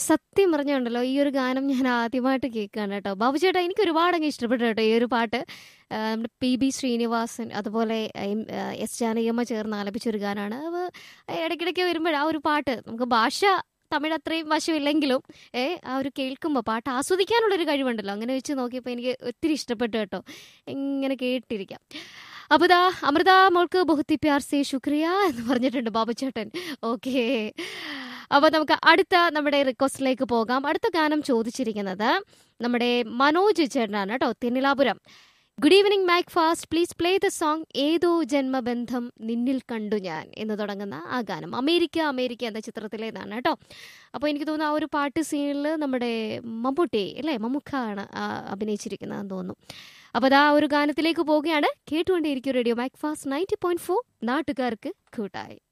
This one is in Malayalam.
സത്യം പറഞ്ഞുണ്ടല്ലോ ഈ ഒരു ഗാനം ഞാൻ ആദ്യമായിട്ട് കേൾക്കുകയാണ് കേട്ടോ ബാബു ചേട്ടാ എനിക്ക് ഒരുപാട് അങ്ങ് ഇഷ്ടപ്പെട്ടു കേട്ടോ ഈ ഒരു പാട്ട് ആ, നമ്മുടെ പി ബി ശ്രീനിവാസൻ അതുപോലെ എം, ആ, എസ് ജാനകിയമ്മ ചേർന്ന് ആലപിച്ച ഒരു ഗാനമാണ് അത് ഇടയ്ക്കിടയ്ക്ക് വരുമ്പോൾ ആ ഒരു പാട്ട് നമുക്ക് ഭാഷ തമിഴ് അത്രയും വശമില്ലെങ്കിലും ഏ ആ ഒരു കേൾക്കുമ്പോൾ പാട്ട് ആസ്വദിക്കാനുള്ളൊരു കഴിവുണ്ടല്ലോ അങ്ങനെ വെച്ച് നോക്കിയപ്പോൾ എനിക്ക് ഒത്തിരി ഇഷ്ടപ്പെട്ടു കേട്ടോ ഇങ്ങനെ കേട്ടിരിക്കാം അപ്പോൾ ഇതാ അമൃത മോൾക്ക് ബഹുത്തി പ്യാർ സേ ശുക്രിയ എന്ന് പറഞ്ഞിട്ടുണ്ട് ബാബു ചേട്ടൻ ഓക്കേ അപ്പോൾ നമുക്ക് അടുത്ത നമ്മുടെ റിക്വസ്റ്റിലേക്ക് പോകാം അടുത്ത ഗാനം ചോദിച്ചിരിക്കുന്നത് നമ്മുടെ മനോജ് ചേട്ടനാണ് കേട്ടോ Thennilapuram good evening Mac Fast please play the song ഏതോ ജന്മബന്ധം നിന്നിൽ കണ്ടു ഞാൻ എന്ന് തുടങ്ങുന്ന ആ ഗാനം അമേരിക്ക അമേരിക്ക എന്ന ചിത്രത്തിലേതാണ് കേട്ടോ അപ്പോൾ എനിക്ക് തോന്നുന്നു ആ ഒരു പാട്ട് സീനിൽ നമ്മുടെ മമ്മൂട്ടി അല്ലേ മമ്മൂക്കാണ് ആ അഭിനയിച്ചിരിക്കുന്നതെന്ന് തോന്നുന്നു അപ്പോൾ അതാ ഒരു ഗാനത്തിലേക്ക് പോവുകയാണ് കേട്ടുകൊണ്ടേയിരിക്കും radio Mac Fast ninety point four നാട്ടുകാർക്ക് കൂട്ടായി